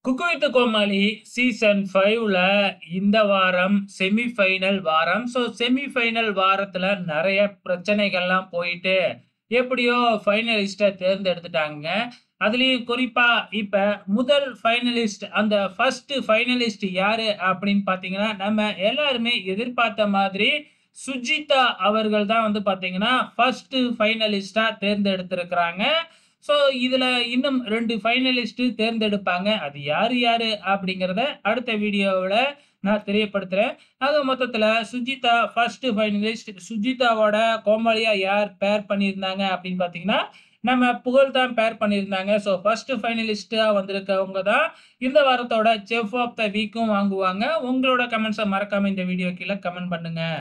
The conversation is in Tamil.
குக்கு வித் கோமாளி சீசன் 5ல இந்த வாரம் செமிஃபைனல் வாரம். ஸோ செமிஃபைனல் வாரத்துல நெறைய பிரச்சனைகள்லாம் போயிட்டு, எப்படியோ ஃபைனலிஸ்ட்ட தேர்ந்தெடுத்துட்டாங்க. அதுலயும் குறிப்பா இப்ப முதல் ஃபைனலிஸ்ட் அந்த ஃபர்ஸ்ட் ஃபைனலிஸ்ட் யாரு அப்படின்னு பார்த்தீங்கன்னா, நம்ம எல்லாருமே எதிர்பார்த்த மாதிரி சுஜிதா அவர்கள் தான் வந்து பார்த்தீங்கன்னா, ஃபர்ஸ்ட் ஃபைனலிஸ்ட்டா தேர்ந்தெடுத்திருக்கிறாங்க. ஸோ இதுல இன்னும் 2 ஃபைனலிஸ்ட் தேர்ந்தெடுப்பாங்க. அது யாரு யாரு அப்படிங்கிறத அடுத்த வீடியோவுல நான் தெரியப்படுத்துறேன். ஆக மொத்தத்துல சுஜிதா ஃபர்ஸ்ட் ஃபைனலிஸ்ட். சுஜிதாவோட கோமாளியா யார் பேர் பண்ணியிருந்தாங்க அப்படின்னு பார்த்தீங்கன்னா, நம்ம புகழ் தான் பேர் பண்ணியிருந்தாங்க. ஸோ ஃபர்ஸ்ட் ஃபைனலிஸ்ட்டா வந்திருக்கவங்க தான் இந்த வாரத்தோட செஃப் ஆஃப் த வீக்கும் வாங்குவாங்க. உங்களோட கமெண்ட்ஸ மறக்காம இந்த வீடியோ கீழ கமெண்ட் பண்ணுங்க.